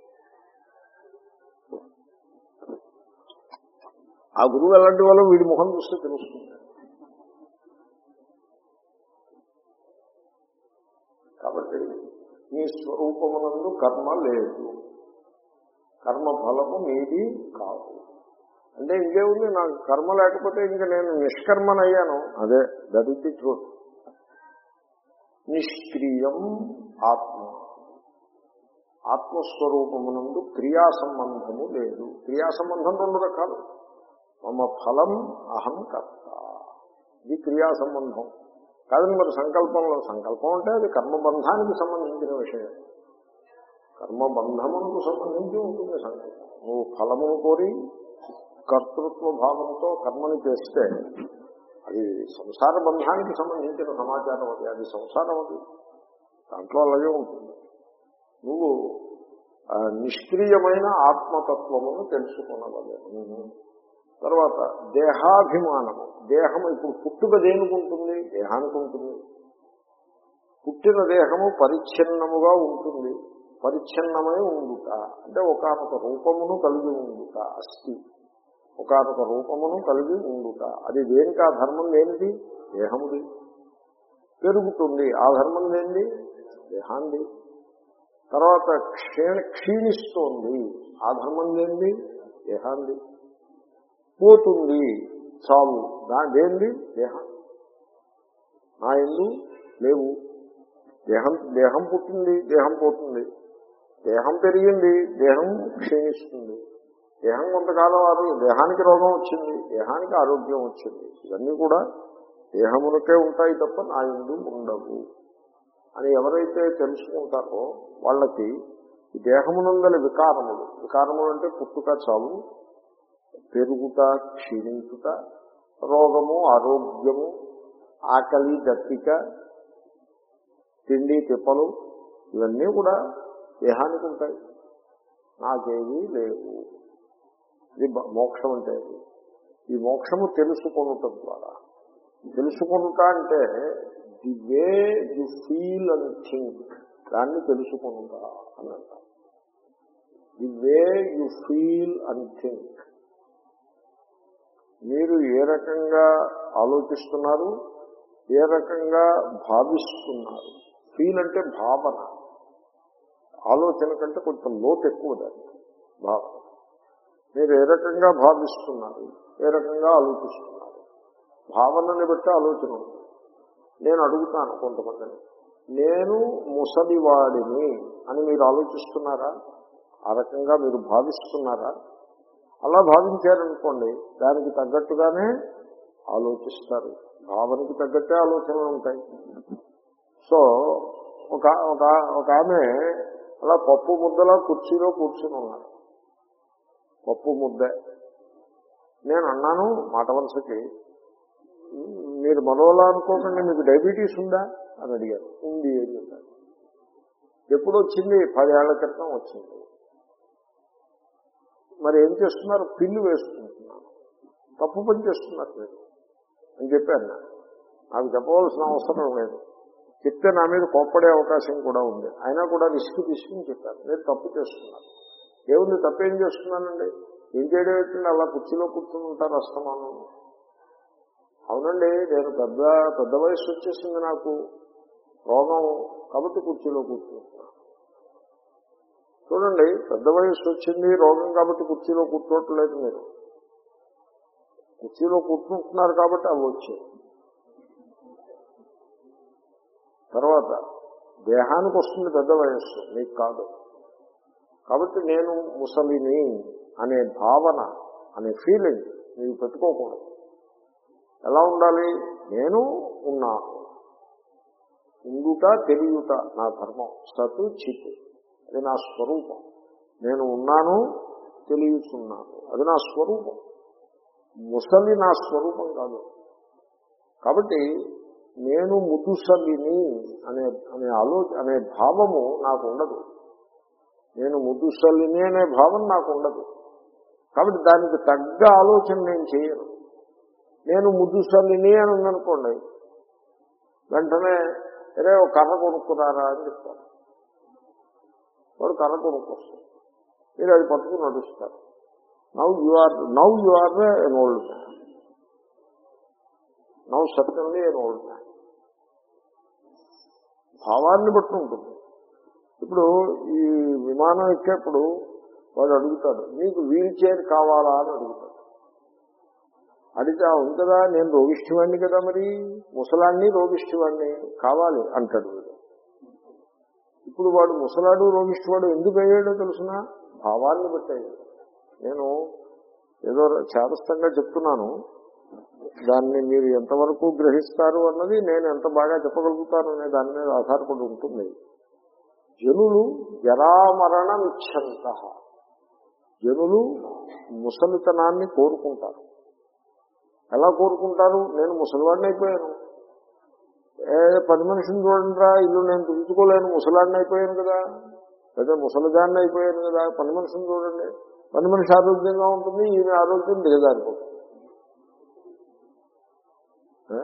ఆ గురువు ఎలాంటి వాళ్ళు వీడి ముఖం చూస్తే తెలుస్తుంది కాబట్టి నీ స్వరూపమునందు కర్మ లేదు కర్మ ఫలము నీది కాదు అంటే ఇంకేముంది నాకు కర్మ లేకపోతే ఇంకా నేను నిష్కర్మనయ్యాను అదే దట్ ఇస్ ది ట్రూత్ నిష్క్రియం ఆత్మ ఆత్మస్వరూపమునందు క్రియా సంబంధము లేదు క్రియా సంబంధం రెండు రకాలు మమ ఫలం అహం కర్త ఇది క్రియా సంబంధం కాదని మరి సంకల్పంలో సంకల్పం అంటే అది కర్మబంధానికి సంబంధించిన విషయం కర్మబంధమునకు సంబంధించి ఉంటుంది సంకల్పం నువ్వు ఫలమును కోరి కర్తృత్వ భావంతో కర్మని చేస్తే అది సంసార బంధానికి సంబంధించిన సమాచారం అది అది సంసారం అది దాంట్లో అలాగే ఉంటుంది నువ్వు ఆ, నిష్క్రియమైన ఆత్మతత్వమును తెలుసుకునవలేను తర్వాత దేహాభిమానము దేహం ఇప్పుడు పుట్టుక దేనికి ఉంటుంది దేహానికి ఉంటుంది పుట్టిన దేహము పరిచ్ఛిన్నముగా ఉంటుంది పరిచ్ఛిన్నమై ఉండుట అంటే ఒకనొక రూపమును కలిగి ఉండుట అస్థి ఒకనొక రూపమును కలిగి ఉండుట అది దేనికి ఆ ధర్మం దేనిది దేహముది పెరుగుతుంది ఆ ధర్మం దేనిది దేహాంది తర్వాత క్షీణ క్షీణిస్తోంది ఆ ధర్మం దేనిది దేహాంది పోతుంది చావు దా- దేనిది దేహం నా ఎందు లేవు దేహం దేహం పుట్టింది దేహం పోతుంది దేహం పెరిగింది దేహం క్షీణిస్తుంది దేహం కొంతకాలం ఆరోగ్యం దేహానికి రోగం వచ్చింది దేహానికి ఆరోగ్యం వచ్చింది ఇవన్నీ కూడా దేహమునకే ఉంటాయి తప్ప నా ఎందు ఉండవు అని ఎవరైతే తెలుసుకుంటారో వాళ్ళకి ఈ దేహమునందలి వికారములు వికారములు అంటే పుట్టుక చావు పెరుగుట క్షీణించుట రోగము ఆరోగ్యము ఆకలి దప్పిక తిండి తిప్పలు ఇవన్నీ కూడా దేహానికి ఉంటాయి నాకేమీ లేవు ఇది బ- మోక్షం అంటే అది. ఈ మోక్షము తెలుసుకొనుట ద్వారా తెలుసుకొనుట అంటే the way you feel and think దాన్ని తెలుసుకొనుట అని అంటాం the way you feel and think మీరు ఏ రకంగా ఆలోచిస్తున్నారు ఏ రకంగా భావిస్తున్నారు ఫీల్ అంటే భావన ఆలోచన కంటే కొంచెం లోతు ఎక్కువ దాన్ని భావన మీరు ఏ రకంగా భావిస్తున్నారు ఏ రకంగా ఆలోచిస్తున్నారు భావనని బట్టి ఆలోచన ఉంది నేను అడుగుతాను కొంతమందిని నేను ముసలివాడిని అని మీరు ఆలోచిస్తున్నారా ఆ రకంగా మీరు భావిస్తున్నారా అలా భావించారనుకోండి దానికి తగ్గట్టుగానే ఆలోచిస్తారు భావనకి తగ్గట్టే ఆలోచనలు ఉంటాయి సో ఒక ఒక ఒక ఆమె అలా పప్పు ముద్దలా కుర్చీలో కూర్చుని ఉన్నారు పప్పు ముద్దే నేను అన్నాను మాట వరుసకి మీరు మరోలా అనుకోకండి మీకు డయాబెటీస్ ఉందా అని అడిగారు ఉంది అని చెప్పారు ఎప్పుడు వచ్చింది పదేళ్ల క్రితం వచ్చింది మరి ఏం చేస్తున్నారు పిల్లు వేసుకుంటున్నాను తప్పు పని చేస్తున్నారు మీరు అని చెప్పాను నేను. నాకు చెప్పవలసిన అవసరం లేదు చెప్తే నా మీద కోప్పడే అవకాశం కూడా ఉంది అయినా కూడా రిస్క్ తీసుకుని చెప్పాను మీరు తప్పు చేస్తున్నారు ఏముంది తప్పేం చేస్తున్నానండి ఏం చేయడం ఏంటంటే అలా కుర్చీలో కూర్చుని ఉంటారు అస్తమానం అవునండి నేను పెద్ద పెద్ద వయసు వచ్చేసింది నాకు రోగం కాబట్టి కుర్చీలో కూర్చుంటున్నాను చూడండి పెద్ద వయసు వచ్చింది రోగం కాబట్టి కుర్చీలో కూర్చోవట్లేదు మీరు కుర్చీలో కూర్చుంటున్నారు కాబట్టి అవి వచ్చాయి తర్వాత దేహానికి వస్తుంది పెద్ద వయస్సు మీకు కాదు కాబట్టి నేను ముసలిని అనే భావన అనే ఫీలింగ్ మీరు పెట్టుకోకూడదు ఎలా ఉండాలి నేను ఉన్నాను ఉండుట తెలియట నా ధర్మం సతు చిత్ అది నా స్వరూపం నేను ఉన్నాను తెలియచున్నాను అది నా స్వరూపం ముసలి నా స్వరూపం కాదు కాబట్టి నేను ముదుసలిని అనే అనే ఆలో అనే భావము నాకు ఉండదు నేను ముదుసలిని అనే భావం నాకు ఉండదు కాబట్టి దానికి తగ్గ ఆలోచన నేను చేయను నేను ముదుసలిని అని ఉందనుకోండి వెంటనే అరే ఒక కర్ర కొనుక్కున్నారా అని చెప్తారు వాడు కర్ర కొనుక్కొస్తారు మీరు అది పట్టుకుని నడుస్తారు now you are now you are an old man now certainly an old man భావాన్ని బట్టి ఉంటుంది ఇప్పుడు ఈ విమానం ఎక్కేప్పుడు వాడు అడుగుతాడు మీకు వీల్ చైర్ కావాలా అని అడుగుతాడు అడిగితే ఉంది కదా నేను రోగిష్టివాణ్ణి కదా మరి ముసలాన్ని రోగిష్టివాణ్ణి కావాలి అంటాడు వీడు ఇప్పుడు వాడు ముసలాడు రోగిష్టివాడు ఎందుకు అయ్యాడో తెలుసిన భావాన్ని బట్టి అయ్యాడు నేను ఏదో చేతస్థంగా చెప్తున్నాను దాన్ని మీరు ఎంతవరకు గ్రహిస్తారు అన్నది నేను ఎంత బాగా చెప్పగలుగుతాను అనే దాని మీద ఆధారపడి ఉంటుంది జనులు జరామరణమిచ్చంత జనులు ముసలితనాన్ని కోరుకుంటారు ఎలా కోరుకుంటారు నేను ముసలివాడిని అయిపోయాను ఏ పది మనిషిని చూడండిరా ఇల్లు నేను తుడుచుకోలేను ముసలాడిని అయిపోయాను కదా లేదా ముసలిదాన్ని అయిపోయాను కదా పని మనిషిని చూడండి పని మనిషి ఆరోగ్యంగా ఉంటుంది ఈమె ఆరోగ్యం దిగజారిపోతుంది ఏ?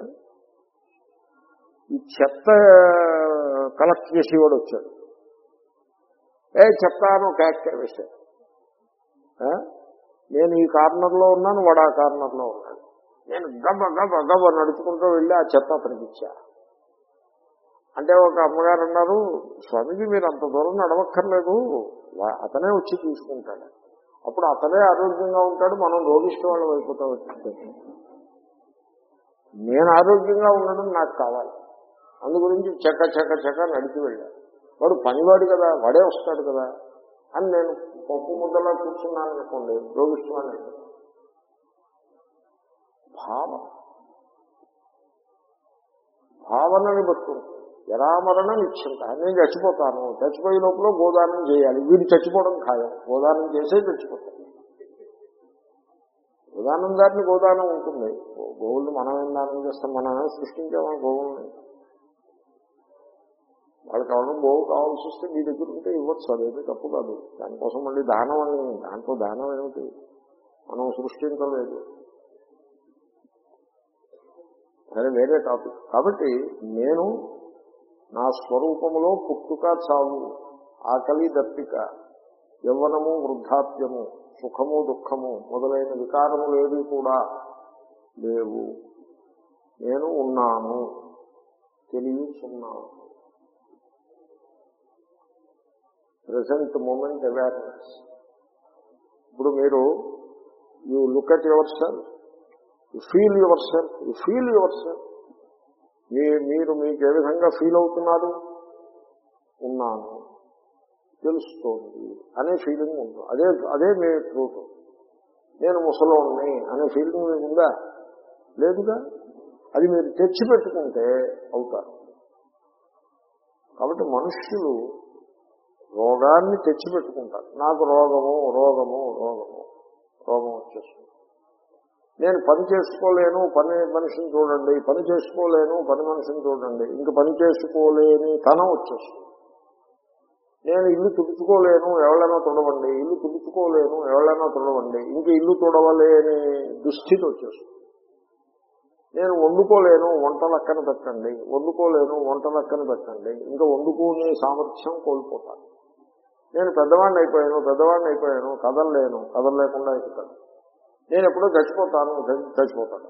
ఈ చెత్త కలెక్ట్ చేసేవాడు వచ్చాడు ఏ చెత్త అని ఒక యాక్టర్ వేశాడు ఏ? నేను ఈ కార్నర్లో ఉన్నాను వాడు ఆ కార్నర్లో ఉన్నాడు నేను గబ గబ గబ నడుచుకుంటూ వెళ్ళి ఆ చెత్త అతనికి ఇచ్చా అంటే ఒక అమ్మగారు అన్నారు స్వామిజీ మీరు అంత దూరం నడవక్కర్లేదు వా- అతనే వచ్చి తీసుకుంటాడు అప్పుడు అతనే ఆరోగ్యంగా ఉంటాడు మనం రోగిష్ట వాళ్ళం అయిపోతాం వచ్చింది నేను ఆరోగ్యంగా ఉండడం నాకు కావాలి అందు గురించి చెక్క చెక్క చెక్క నడిచి వెళ్ళాను వాడు పనివాడు కదా వాడే వస్తాడు కదా అని నేను పప్పు ముద్దలా కూర్చున్నాను అనుకోండి రోగిష్ఠమని భావన భావనని బట్టుకుంటుంది జరామరణం ఇచ్చింత నేను చచ్చిపోతాను చచ్చిపోయే లోపల గోదానం చేయాలి వీడు చచ్చిపోవడం ఖాయం గోదానం చేసే చచ్చిపోతాను గోదానం దారిని గోదానం ఉంటుంది గో- గోవుల్ని మనం ఏం దానం చేస్తాం మనమే సృష్టించామా గోవుల్ని వాళ్ళకి ఎవరు గోవు కావాల్సి వస్తే మీ దగ్గర ఉంటే ఇవ్వచ్చు అదేమి తప్పు కాదు దానికోసం మళ్ళీ దానం అని దాంట్లో దానం ఏమిటి మనం సృష్టించలేదు సరే వేరే టాపిక్ కాబట్టి నేను నా స్వరూపములో పుట్టుక చావు ఆకలి దప్పిక యవ్వనము వృద్ధాప్యము సుఖము దుఃఖము మొదలైన వికారములేవి కూడా లేవు నేను ఉన్నాను తెలియచున్నాను ప్రజెంట్ మూమెంట్ అవేర్నెస్ ఇప్పుడు మీరు you look at yourself you feel yourself you feel yourself మీ మీరు మీకు ఏ విధంగా ఫీల్ అవుతున్నారు ఉన్నాను తెలుస్తోంది అనే ఫీలింగ్ ఉంటుంది అదే అదే మీ ట్రూత్ నేను ముసలోని అనే ఫీలింగ్ మీకు ఉందా లేదుగా అది మీరు తెచ్చిపెట్టుకుంటే అవుతారు కాబట్టి మనుష్యులు రోగాన్ని తెచ్చిపెట్టుకుంటారు నాకు రోగము రోగము రోగము రోగం వచ్చేస్తుంది నేను పని చేసుకోలేను పని మనిషిని చూడండి పని చేసుకోలేను పని మనిషిని చూడండి ఇంక పని చేసుకోలేని తనం వచ్చేస్తుంది నేను ఇల్లు తుడుచుకోలేను ఎవరైనా తుడవండి ఇల్లు తుడుచుకోలేను ఎవరైనా తుడవండి ఇంక ఇల్లు తుడవలేని దుస్థితి వచ్చేస్తుంది నేను వండుకోలేను వంట లక్కన పెట్టండి వండుకోలేను వంట లక్కన పెట్టండి ఇంకా వండుకునే సామర్థ్యం కోల్పోతాను నేను పెద్దవాడిని అయిపోయాను పెద్దవాడిని అయిపోయాను కదలలేను కదలలేకుండా అయిపోతాను నేను ఎప్పుడో చచ్చిపోతాను చ- చచ్చిపోతాను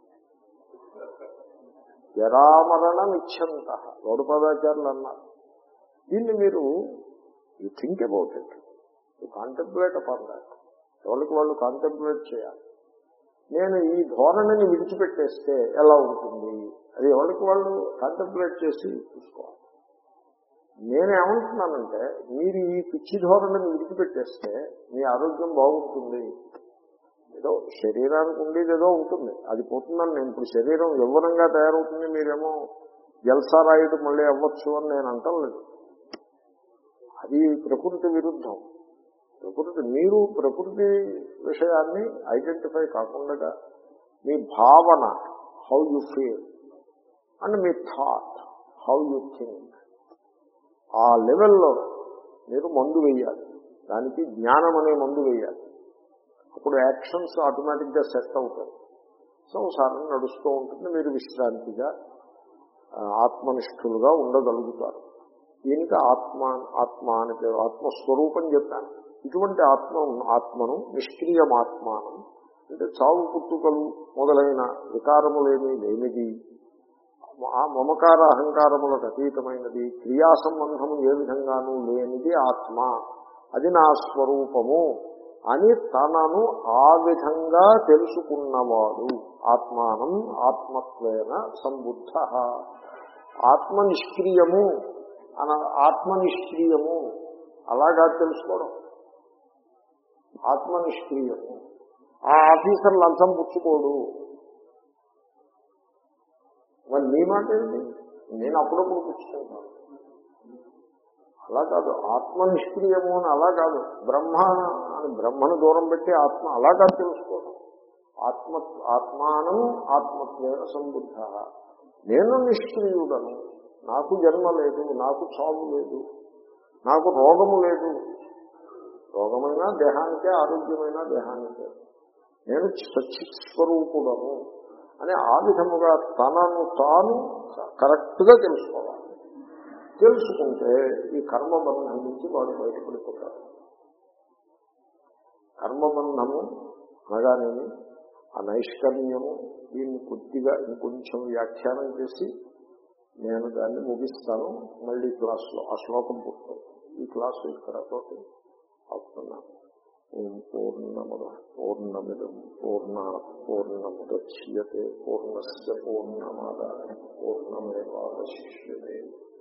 జరామరణం ఇచ్చంత గౌడపదాచారులు అన్నారు దీన్ని మీరు you think about it you contemplate upon that ఎవరికి వాళ్ళు కాంటెంప్లేట్ చేయాలి నేను ఈ ధోరణిని విడిచిపెట్టేస్తే ఎలా ఉంటుంది అది ఎవరికి వాళ్ళు కాంటెంప్లేట్ చేసి చూసుకోవాలి నేనేమంటున్నానంటే మీరు ఈ పిచ్చి ధోరణిని విడిచిపెట్టేస్తే మీ ఆరోగ్యం బాగుంటుంది ఏదో శరీరానికి ఉండేది ఏదో ఉంటుంది అది పోతుందని నేను ఇప్పుడు శరీరం యవ్వనంగా తయారవుతుంది మీరేమో జల్సారాయుడు మళ్ళీ అవ్వచ్చు అని నేను అంటలేదు అది ప్రకృతి విరుద్ధం ప్రకృతి మీరు ప్రకృతి విషయాన్ని ఐడెంటిఫై కాకుండా మీ భావన హౌ యు ఫీల్ అండ్ మీ థాట్ హౌ యు థింక్ ఆ లెవెల్లో మీరు మందు వేయాలి దానికి జ్ఞానం అనే మందు వేయాలి అప్పుడు యాక్షన్స్ ఆటోమేటిక్గా సెట్ అవుతాయి సంసారం నడుస్తూ ఉంటుంది మీరు విశ్రాంతిగా ఆ, ఆత్మనిష్ఠులుగా ఉండగలుగుతారు దీనికి ఆత్మ ఆత్మ అని పేరు ఆత్మస్వరూపం చెప్పాను ఇటువంటి ఆత్మ ఆత్మను నిష్క్రియమాత్మానం అంటే చావు పుట్టుకలు మొదలైన వికారములేమీ లేనిది ఆ మమకార అహంకారములకు అతీతమైనది క్రియా సంబంధము ఏ విధంగానూ లేనిది ఆత్మ అది నా స్వరూపము అని తనను ఆ విధంగా తెలుసుకున్నవాడు ఆత్మానం ఆత్మత్వేన సంబుద్ధ ఆత్మ నిష్క్రియము అన ఆత్మ నిష్క్రియము అలాగా తెలుసుకోవడం ఆత్మ నిష్క్రియము ఆ ఆఫీసర్ లంచం పుచ్చుకోడు మరి నీ మాట ఏంటి నేను అప్పుడప్పుడు పుచ్చుకుంటాను అలా కాదు ఆత్మ నిష్క్రియము అని అలా కాదు బ్రహ్మ అని బ్రహ్మను దూరం పెట్టి ఆత్మ అలా కాదు తెలుసుకోవడం ఆత్మ ఆత్మానం ఆత్మత్వేన సంబుద్ధ నేను నిష్క్రియుడను నాకు జన్మ లేదు నాకు చావు లేదు నాకు రోగము లేదు రోగమైనా దేహానికే ఆరోగ్యమైన దేహానికే నేను సచిత్ స్వరూపుడను అని ఆ విధముగా తనను తాను కరెక్ట్గా తెలుసుకోవాలి తెలుసుకుంటే ఈ కర్మబంధం నుంచి వాడు బయటపడిపోతాడు కర్మబంధము అనగానేమి ఆ నైష్కర్మ్యము దీన్ని కొద్దిగా ఇంకొంచెం వ్యాఖ్యానం చేసి నేను దాన్ని ముగిస్తాను మళ్ళీ క్లాస్లో ఆ శ్లోకం పుస్తకం ఈ క్లాసు ఇక్కడ తోటి ఆపుతున్నాను ఓం పూర్ణముద పూర్ణమిదం పూర్ణ పూర్ణముద్యతే పూర్ణస్ పూర్ణమాదాయ పూర్ణమేవాశిష్యతే